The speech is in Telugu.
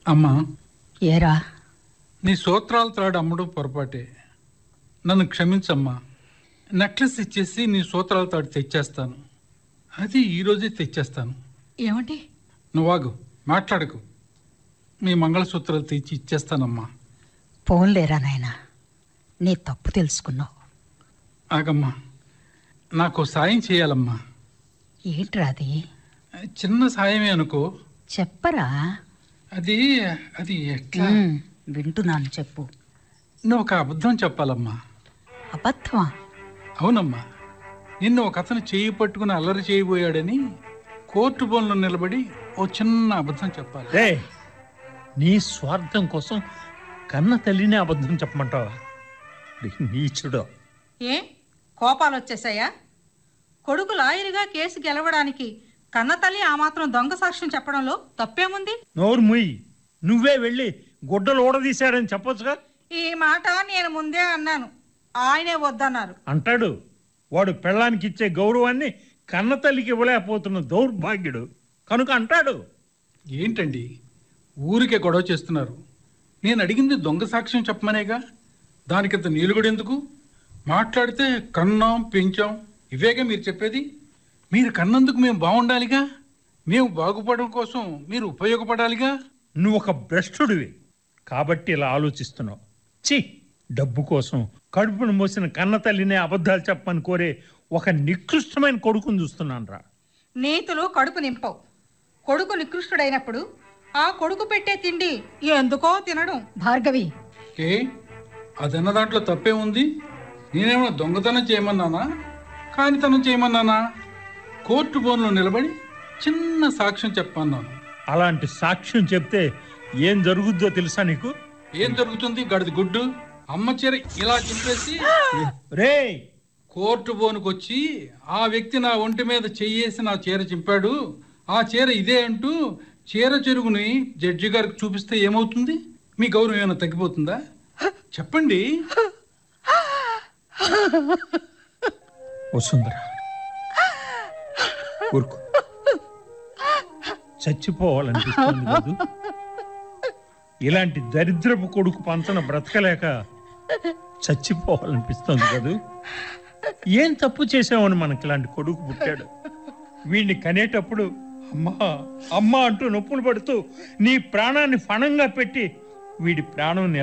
అమ్మా ఏరా నీ సూత్రాలు త్రాడు అమ్మడం పొరపాటే నన్ను క్షమించమ్మా నెక్లెస్ ఇచ్చేసి నీ సూత్రాల తాడు తెచ్చేస్తాను అది ఈరోజే తెచ్చేస్తాను ఏమండి నువ్వాగు మాట్లాడకు మీ మంగళసూత్రాలు తెచ్చి ఇచ్చేస్తానమ్మా పోన్లేరా నాయనా నీ తప్పు తెలుసుకున్నావు ఆగమ్మా నాకు సాయం చేయాలమ్మా ఏంట్రా అది చిన్న సాయమే అనుకో చెప్పరా అది అది ఎట్లా ఉమ్, వింటున్నాను చెప్పు నువ్వు ఒక అబద్ధం చెప్పాలమ్మా అబద్ధమా అవునమ్మా నిన్ను ఒక అతను చేయి పట్టుకుని అల్లరి చేయబోయాడని కోర్టు బోన్లో నిలబడి ఓ చిన్న అబద్ధం చెప్పాలి రే నీ స్వార్థం కోసం కన్న తల్లినే అబద్ధం చెప్పమంటావా నీచుడు ఏ కోపాలు వచ్చేసాయా కొడుకు లాయరుగా కేసు గెలవడానికి కన్నతల్లి ఆ మాత్రం దొంగ సాక్ష్యం చెప్పడంలో తప్పేముంది నోరు ముయ్యి నువ్వే వెళ్ళి గుడ్డలు ఊడదీశాడని చెప్పొచ్చుగా ఈ మాట నేను ముందే అన్నాను ఆయనే వద్దన్నారు అంటాడు వాడు పెళ్ళానికి ఇచ్చే గౌరవాన్ని కన్న తల్లికి ఇవ్వలేకపోతున్న దౌర్భాగ్యుడు కనుక అంటాడు ఏంటండి ఊరికే గొడవ చేస్తున్నారు నేను అడిగింది దొంగ సాక్ష్యం చెప్పమనేగా దానికింత నీలుగుడు ఎందుకు మాట్లాడితే కన్నాం పెంచాం ఇవేగా మీరు చెప్పేది మీరు కన్నందుకు మేము బాగుండాలిగా మేము బాగుపడడం కోసం మీరు ఉపయోగపడాలిగా నువ్వు ఒక భ్రష్టుడివి కాబట్టి ఇలా ఆలోచిస్తున్నావు చి డబ్బు కోసం కడుపును మోసిన కన్న తల్లినే అబద్ధాలు చెప్పమని కోరే ఒక నికృష్టమైన కొడుకుని చూస్తున్నాను రా నీతులు కడుపు నింపవు కొడుకు నికృష్టుడైనప్పుడు ఆ కొడుకు పెట్టే తిండి ఎందుకో తినడం భార్గవి ఏ అదన్న దాంట్లో తప్పే ఉంది నేనేమైనా దొంగతనం చేయమన్నానా కానితనం చేయమన్నానా కోర్టు బోన్లో నిలబడి చిన్న సాక్ష్యం చెప్పమన్నాను అలాంటి సాక్ష్యం చెప్తే ఏం జరుగుద్దో తెలుసా నీకు ఏం జరుగుతుంది గడిది గుడ్డు అమ్మ చీర ఇలా చింపేసి రే కోర్టు బోనుకు వచ్చి ఆ వ్యక్తి నా ఒంటి మీద చెయ్యేసి నా చీర చింపాడు ఆ చీర ఇదే అంటూ చీర చెరుగుని జడ్జి గారికి చూపిస్తే ఏమవుతుంది మీ గౌరవం ఏమైనా తగ్గిపోతుందా చెప్పండి వసుంధర ఊరుకో చచ్చిపోవాలనిపిస్తుంది కదూ ఇలాంటి దరిద్రపు కొడుకు పంచన బ్రతకలేక చచ్చిపోవాలనిపిస్తుంది కదూ ఏం తప్పు చేసామని మనకి ఇలాంటి కొడుకు పుట్టాడు వీడిని కనేటప్పుడు అమ్మా అమ్మా అంటూ నొప్పులు పడుతూ నీ ప్రాణాన్ని ఫణంగా పెట్టి వీడి ప్రాణం